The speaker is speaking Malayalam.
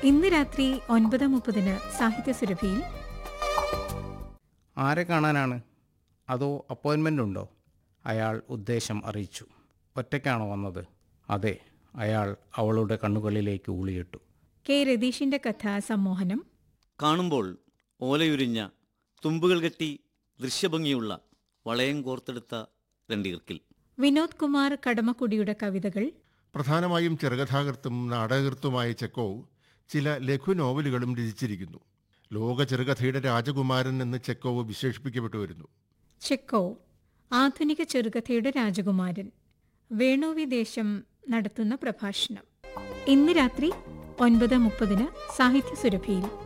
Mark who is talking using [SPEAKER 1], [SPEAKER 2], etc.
[SPEAKER 1] ഇന്ന് രാത്രി ഒൻപത് മുപ്പതിന് സാഹിത്യ സുരഭിയിൽ
[SPEAKER 2] ആരെ കാണാനാണ് അതോ അപ്പോയിൻമെൻ്റ് ഉണ്ടോ അയാൾ ഉദ്ദേശം അറിയിച്ചു ഒറ്റയ്ക്കാണോ വന്നത് അതെ അയാൾ അവളുടെ കണ്ണുകളിലേക്ക് ഊളിയിട്ടു
[SPEAKER 1] കെ രതീഷിന്റെ കഥ സമ്മോഹനം
[SPEAKER 3] കാണുമ്പോൾ ഓലയുരിഞ്ഞ തുമ്പുകൾ കെട്ടി ദൃശ്യഭംഗിയുള്ള വളയം കോർത്തെടുത്ത രണ്ടീർക്കിൽ
[SPEAKER 1] വിനോദ് കുമാർ കടമക്കുടിയുടെ കവിതകൾ
[SPEAKER 4] പ്രധാനമായും ചെറുകഥാകൃത്തും നാടകകൃത്തുമായ ചെക്കോവ് ചില ലഘു നോവലുകളും രചിച്ചിരിക്കുന്നു ലോക ചെറുകഥയുടെ രാജകുമാരൻ എന്ന് ചെക്കോവ് വിശേഷിപ്പിക്കപ്പെട്ടു വരുന്നു
[SPEAKER 1] ചെക്കോ ആധുനിക ചെറുകഥയുടെ രാജകുമാരൻ വേണുവി ദേശം നടത്തുന്ന പ്രഭാഷണം ഇന്ന് രാത്രി ഒൻപത് മുപ്പതിന് സാഹിത്യ സുരഭിയിൽ